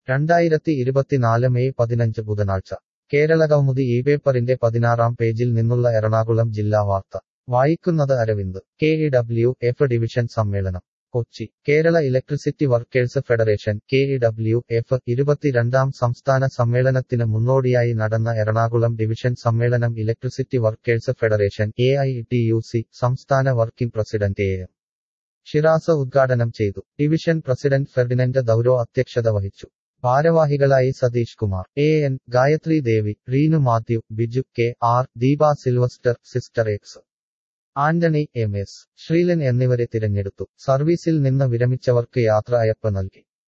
രണ്ടായിരത്തി ഇരുപത്തിനാല് മെയ് പതിനഞ്ച് ബുധനാഴ്ച കേരള കൗമുദി ഈ പേപ്പറിന്റെ പതിനാറാം പേജിൽ നിന്നുള്ള എറണാകുളം ജില്ലാ വാർത്ത വായിക്കുന്നത് Aravind K E W F division സമ്മേളനം Kochi Kerala electricity workers federation K E W F ഇരുപത്തിരണ്ടാം സംസ്ഥാന സമ്മേളനത്തിന് മുന്നോടിയായി നടന്ന എറണാകുളം ഡിവിഷൻ സമ്മേളനം electricity workers federation A I T U C സംസ്ഥാന working president A M Shiraz ഉദ്ഘാടനം ചെയ്തു ഡിവിഷൻ പ്രസിഡന്റ് ഫെർഡിനൻഡ് ദൌരോ അധ്യക്ഷത വഹിച്ചു ഭാരവാഹികളായി Satheesh Kumar A N Gayathri Devi Reenu Mathew Biju K R Deepa Sylvester sister X Antony M S ശ്രീലൻ എന്നിവരെ തിരഞ്ഞെടുത്തു സർവീസിൽ നിന്ന് വിരമിച്ചവർക്ക് യാത്ര അയപ്പ് നൽകി